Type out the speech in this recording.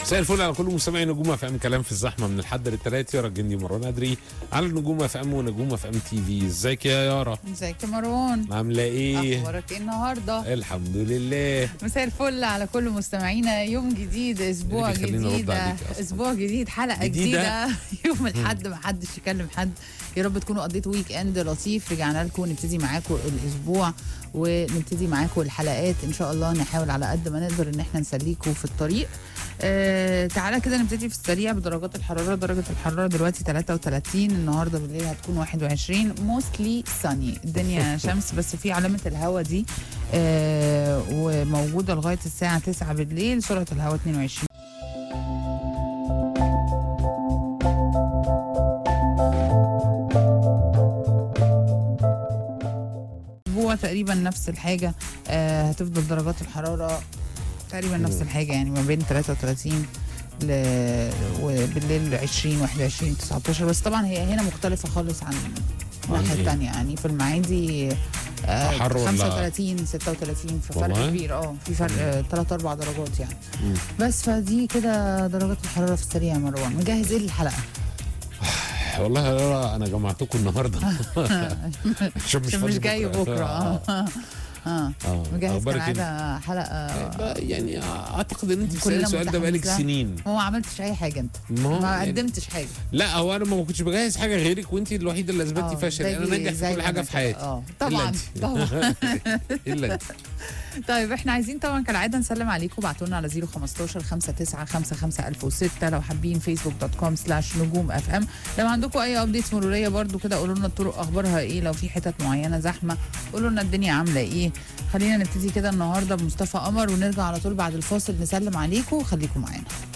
مساء الفل على كل مستمعي نجوم اف ام كلام في الزحمه من الحد للثلاث يارا الجندي مروان ادري على نجوم اف ام ونجوم اف ام تي في ازيك يا يارا ازيك يا مروان عامله ايه اخبارك ايه النهارده الحمد لله مساء الفل على كل مستمعينا يوم جديد اسبوع اللي بيخليني أرد جديد عليك أصلاً. اسبوع جديد حلقه جديدة. جديده يوم الاحد ما حدش يكلم حد يا رب تكونوا قضيتوا ويك اند لطيف رجعنا لكم نبتدي معاكم الاسبوع ونبتدي معاكم الحلقات ان شاء الله نحاول على قد ما نقدر ان احنا نسليكم في الطريق آه تعالى كده نبتدي في السريع بدرجات الحراره درجه الحراره دلوقتي 33 النهارده بالليل هتكون 21 موستلي ساني الدنيا شمس بس في علامه الهواء دي آه وموجوده لغايه الساعه 9 بالليل سرعه الهواء 22 اسبوع تقريبا نفس الحاجه آه هتفضل درجات الحراره تقريبا نفس الحاجه يعني ما بين 33 ل... وبالليل 20 21 19 بس طبعا هي هنا مختلفه خالص عن الناحيه إيه؟ الثانيه يعني في المعادي آه حر ولا- 35 36 ففرق والله؟ كبير اه في فرق 3 4 درجات يعني مم. بس فدي كده درجات الحراره في السريع يا مروان مجهز ايه للحلقه؟ والله يا يارا انا جمعتكم النهارده عشان مش, فاضي مش جاي بكره اه اه اه مجهز أخبارك إيه؟ كالعاده حلقه بقى يعني اعتقد ان انت بتسالي كلنا السؤال ده بقالك متحمسة. سنين هو ما عملتش اي حاجه انت ما هو ما يعني- قدمتش حاجه لا هو انا ما كنتش بجهز حاجه غيرك وانت الوحيده اللي اثبتتي آه، فشل انا زي- ناجح في زي كل حاجه ما في كده. حياتي اه إلا طبعا أنت. طبعا الا انت طيب احنا عايزين طبعا كالعاده نسلم عليكم بعتوا لنا على 015 59 55 1006 لو حابين فيسبوك دوت كوم سلاش نجوم اف ام لو عندكم اي ابديتس مروريه برضو كده قولوا لنا الطرق اخبارها ايه لو في حتت معينه زحمه قولوا لنا الدنيا عامله ايه خلينا نبتدي كده النهارده بمصطفى قمر ونرجع على طول بعد الفاصل نسلم عليكم وخليكم معانا